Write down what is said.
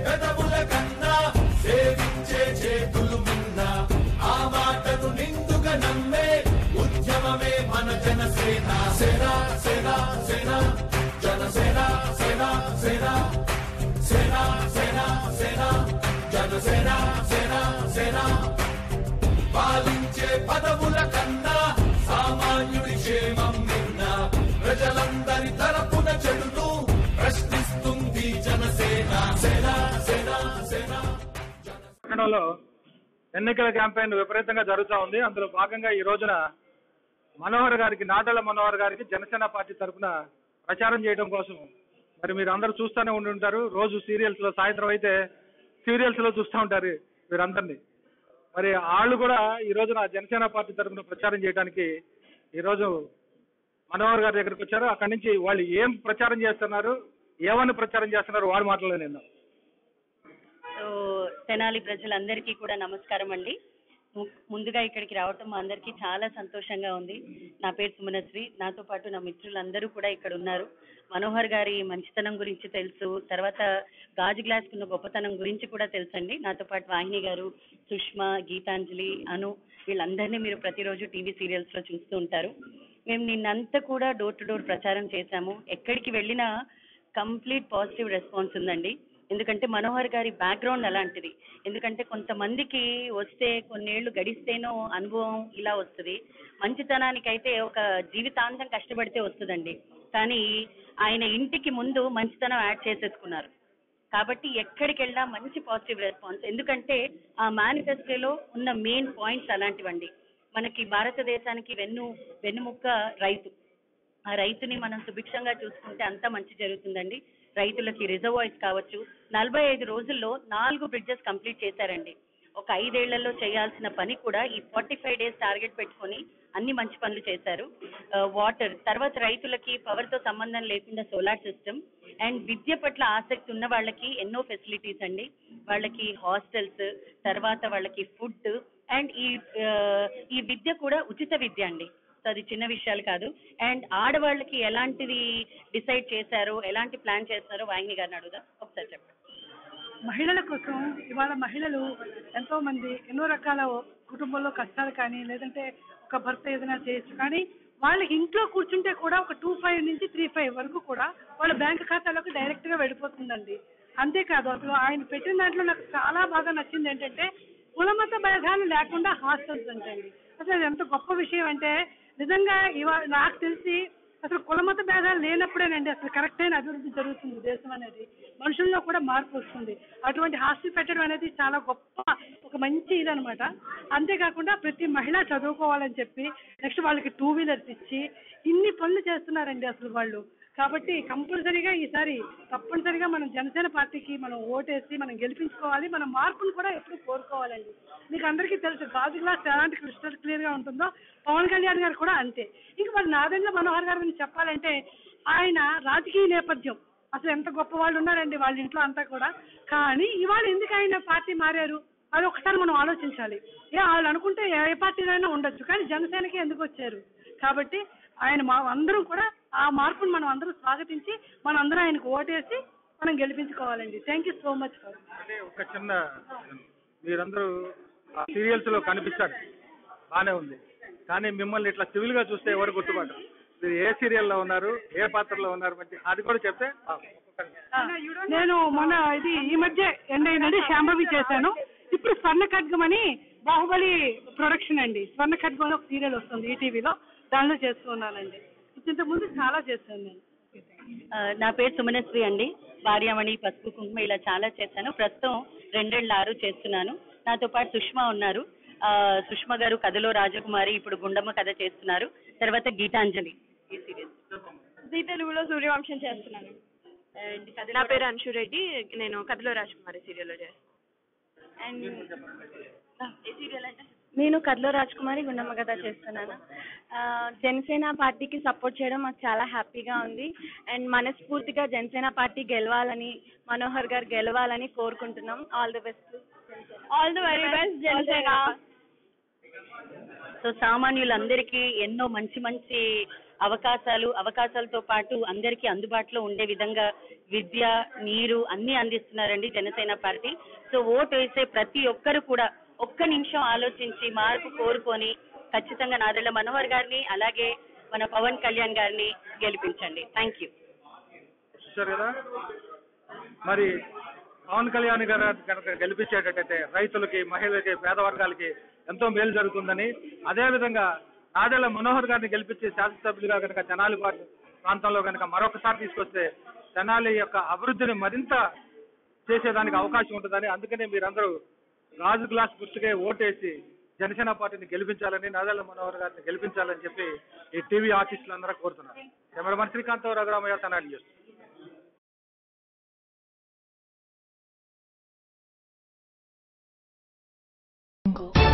పెదవుల కన్నా సేవించే చేతులు మిన్న ఆ మాటను నిండుగా నమ్మే ఉద్యమమే మన జనసేన సేన సేన సేన జనసేన సేన సేన సేన సేన సేన జనసేన సేన సేన పాలించే పదవుల కన్నా సామాన్యుడి క్షేమం నిన్న ప్రజలందరి తరపున చెడును ప్రశ్నిస్తుంది జనసేన సేన సేన సేన పట్టణంలో ఎన్నికల క్యాంపెయిన్ విపరీతంగా జరుగుతూ ఉంది అందులో భాగంగా ఈ రోజున మనోహర్ గారికి నాటల మనోహర్ గారికి జనసేన పార్టీ తరఫున ప్రచారం చేయడం కోసం మరి మీరు అందరూ చూస్తూనే ఉండి ఉంటారు రోజు సీరియల్స్ లో సాయంత్రం అయితే సీరియల్స్ లో చూస్తూ ఉంటారు మీరందరినీ మరి వాళ్ళు కూడా ఈ రోజున జనసేన పార్టీ తరఫున ప్రచారం చేయడానికి ఈ రోజు మనోహర్ గారి దగ్గరికి వచ్చారు అక్కడి నుంచి వాళ్ళు ఏం ప్రచారం చేస్తున్నారు ఏమని ప్రచారం చేస్తున్నారు వాళ్ళ మాటలో నేను సో తెనాలి ప్రజలందరికీ కూడా నమస్కారం అండి ము- ముందుగా ఇక్కడికి రావటం మా అందరికీ చాలా సంతోషంగా ఉంది నా పేరు సుమనశ్రీ నాతో పాటు నా మిత్రులందరూ కూడా ఇక్కడ ఉన్నారు మనోహర్ గారి మంచితనం గురించి తెలుసు తర్వాత గాజు గ్లాస్ ఉన్న గొప్పతనం గురించి కూడా తెలుసండి నాతో పాటు వాహిని గారు సుష్మా గీతాంజలి అను వీళ్ళందరినీ మీరు ప్రతిరోజు టీవీ సీరియల్స్ లో చూస్తూ ఉంటారు మేము నిన్నంతా కూడా డోర్ టు డోర్ ప్రచారం చేశాము ఎక్కడికి వెళ్ళినా కంప్లీట్ పాజిటివ్ రెస్పాన్స్ ఉందండి ఎందుకంటే మనోహర్ గారి బ్యాక్గ్రౌండ్ అలాంటిది ఎందుకంటే కొంతమందికి వస్తే కొన్నేళ్లు గడిస్తేనో అనుభవం ఇలా వస్తుంది మంచితనానికైతే ఒక జీవితాంతం కష్టపడితే వస్తుందండి కానీ ఆయన ఇంటికి ముందు మంచితనం యాడ్ చేసేసుకున్నారు కాబట్టి ఎక్కడికి వెళ్ళినా మంచి పాజిటివ్ రెస్పాన్స్ ఎందుకంటే ఆ మేనిఫెస్టోలో ఉన్న మెయిన్ పాయింట్స్ అలాంటివండి మనకి భారతదేశానికి వెన్ను వెన్నుముక్క రైతు ఆ రైతుని మనం సుభిక్షంగా చూసుకుంటే అంతా మంచి జరుగుతుందండి రైతులకి రిజర్వాయిస్ కావచ్చు నలభై ఐదు రోజుల్లో నాలుగు బ్రిడ్జెస్ కంప్లీట్ చేశారండి ఒక ఐదేళ్లలో చేయాల్సిన పని కూడా ఈ ఫార్టీ ఫైవ్ డేస్ టార్గెట్ పెట్టుకొని అన్ని మంచి పనులు చేశారు వాటర్ తర్వాత రైతులకి పవర్ తో సంబంధం లేకుండా సోలార్ సిస్టమ్ అండ్ విద్య పట్ల ఆసక్తి ఉన్న వాళ్ళకి ఎన్నో ఫెసిలిటీస్ అండి వాళ్ళకి హాస్టల్స్ తర్వాత వాళ్ళకి ఫుడ్ అండ్ ఈ ఆ, ఈ విద్య కూడా ఉచిత విద్య అండి సో అది చిన్న విషయాలు కాదు అండ్ ఆడవాళ్ళకి ఎలాంటిది డిసైడ్ చేశారో ఎలాంటి ప్లాన్ చేస్తారో వాహిని గారిని అడుగుదాం ఒకసారి చెప్పండి మహిళల కోసం ఇవాళ మహిళలు ఎంతో మంది ఎన్నో రకాల కుటుంబంలో కష్టాలు కానీ లేదంటే ఒక భర్త ఏదైనా చేయొచ్చు కానీ వాళ్ళకి ఇంట్లో కూర్చుంటే కూడా ఒక టూ ఫైవ్ నుంచి త్రీ ఫైవ్ వరకు కూడా వాళ్ళ బ్యాంక్ ఖాతాలోకి డైరెక్ట్ గా వెళ్ళిపోతుందండి అంతేకాదు అసలు ఆయన పెట్టిన దాంట్లో నాకు చాలా బాగా నచ్చింది ఏంటంటే కులమత భేదాలు లేకుండా హాస్టల్స్ అంటండి అసలు అది ఎంత గొప్ప విషయం అంటే నిజంగా ఇవాళ నాకు తెలిసి అసలు కులమత భేదాలు లేనప్పుడేనండి అసలు కరెక్ట్ అయిన అభివృద్ధి జరుగుతుంది దేశం అనేది మనుషుల్లో కూడా మార్పు వస్తుంది అటువంటి హాస్టల్ పెట్టడం అనేది చాలా గొప్ప ఒక మంచి ఇదనమాట అంతేకాకుండా ప్రతి మహిళ చదువుకోవాలని చెప్పి నెక్స్ట్ వాళ్ళకి టూ వీలర్స్ ఇచ్చి ఇన్ని పనులు చేస్తున్నారండి అసలు వాళ్ళు కాబట్టి కంపల్సరీగా ఈసారి తప్పనిసరిగా మనం జనసేన పార్టీకి మనం ఓటేసి మనం గెలిపించుకోవాలి మన మార్పును కూడా ఎప్పుడు కోరుకోవాలండి మీకు అందరికీ తెలుసు గాజు గ్లాస్ ఎలాంటి క్రిస్టల్ క్లియర్ గా ఉంటుందో పవన్ కళ్యాణ్ గారు కూడా అంతే ఇంకా మరి నాదెండ్ల మనోహర్ గారి గురించి చెప్పాలంటే ఆయన రాజకీయ నేపథ్యం అసలు ఎంత గొప్ప వాళ్ళు ఉన్నారండి వాళ్ళ ఇంట్లో అంతా కూడా కానీ ఇవాళ ఎందుకు ఆయన పార్టీ మారారు అది ఒకసారి మనం ఆలోచించాలి ఏ వాళ్ళు అనుకుంటే ఏ పార్టీలో ఉండొచ్చు కానీ జనసేనకి ఎందుకు వచ్చారు కాబట్టి ఆయన మా అందరం కూడా ఆ మార్పును మనం అందరూ స్వాగతించి మనం అందరం ఆయనకు ఓటేసి మనం గెలిపించుకోవాలండి thank you so much sir అంటే ఒక చిన్న మీరందరూ ఆ సీరియల్స్ లో కనిపిస్తారు బానే ఉంది కానీ మిమ్మల్ని ఇట్లా సివిల్ గా చూస్తే ఎవరు గుర్తుపడరు మీరు ఏ సీరియల్ లో ఉన్నారు ఏ పాత్రలో ఉన్నారు మంచి అది కూడా చెప్తే ఆ, ఒక్కొక్కరిని. నేను మొన్న ఇది ఈ మధ్య ఎండ్ అయిందండి శాంభవి చేశాను ఇప్పుడు స్వర్ణ ఖడ్గం అని బాహుబలి ప్రొడక్షన్ అండి స్వర్ణ ఖడ్గం అని ఒక సీరియల్ వస్తుంది ఈటీవీలో దానిలో చేస్తున్నానండి ఇంత ముందు చాలా చేశాను నేను ఆ, నా పేరు సుమనశ్రీ అండి భార్యామణి పసుపు కుంకుమ ఇలా చాలా చేశాను ప్రస్తుతం రెండేళ్ల ఆరు చేస్తున్నాను నాతో పాటు సుష్మా ఉన్నారు ఆ, సుష్మా గారు కథలో రాజకుమారి ఇప్పుడు గుండమ్మ కథ చేస్తున్నారు తర్వాత గీతాంజలి ఈ సీరియల్ జీ తెలుగులో సూర్యవంశం చేస్తున్నాను అండ్ నా పేరు అంశు రెడ్డి నేను కథలో రాజకుమారి సీరియల్లో చేస్తాను అండ్ ఏ సీరియల్ అంటే నేను కథలో రాజకుమారి గుండమ్మ కథ చేస్తున్నాను ఆ, జనసేన పార్టీకి సపోర్ట్ చేయడం మాకు చాలా హ్యాపీగా ఉంది అండ్ మనస్ఫూర్తిగా జనసేన పార్టీ గెలవాలని మనోహర్ గారు గెలవాలని కోరుకుంటున్నాం all the best all the very best Janasena so సామాన్యులందరికీ ఎన్నో మంచి మంచి అవకాశాలు అవకాశాలతో పాటు అందరికీ అందుబాటులో ఉండే విధంగా విద్య నీరు అన్ని అందిస్తున్నారండి జనసేన పార్టీ సో ఓటు వేసే ప్రతి ఒక్కరు కూడా ఒక్క నిమిషం ఆలోచించి మార్పు కోరుకొని ఖచ్చితంగా నాదెళ్ల మనోహర్ గారిని అలాగే మన పవన్ కళ్యాణ్ గారిని గెలిపించండి థ్యాంక్ యూ చూశారు కదా మరి పవన్ కళ్యాణ్ గారు కనుక గెలిపించేటట్టయితే రైతులకి మహిళలకి పేద వర్గాలకి ఎంతో మేలు జరుగుతుందని అదే విధంగా నాదెళ్ల మనోహర్ గారిని గెలిపించి శాసనసభ్యులుగా కనుక తెనాలి పార్టీ ప్రాంతంలో కనుక మరొకసారి తీసుకొస్తే తెనాలి యొక్క అభివృద్ధిని మరింత చేసేదానికి అవకాశం ఉంటుందని అందుకనే మీరందరూ రాజు గ్లాస్ గుర్తుకే ఓటేసి జనసేన పార్టీని గెలిపించాలని నాదెళ్ల మనోహర్ గారిని గెలిపించాలని చెప్పి ఈ టీవీ ఆర్టిస్టులు అందరూ కోరుతున్నారు cameraman Srikanth Raghuramaiah Tenali news Jungle.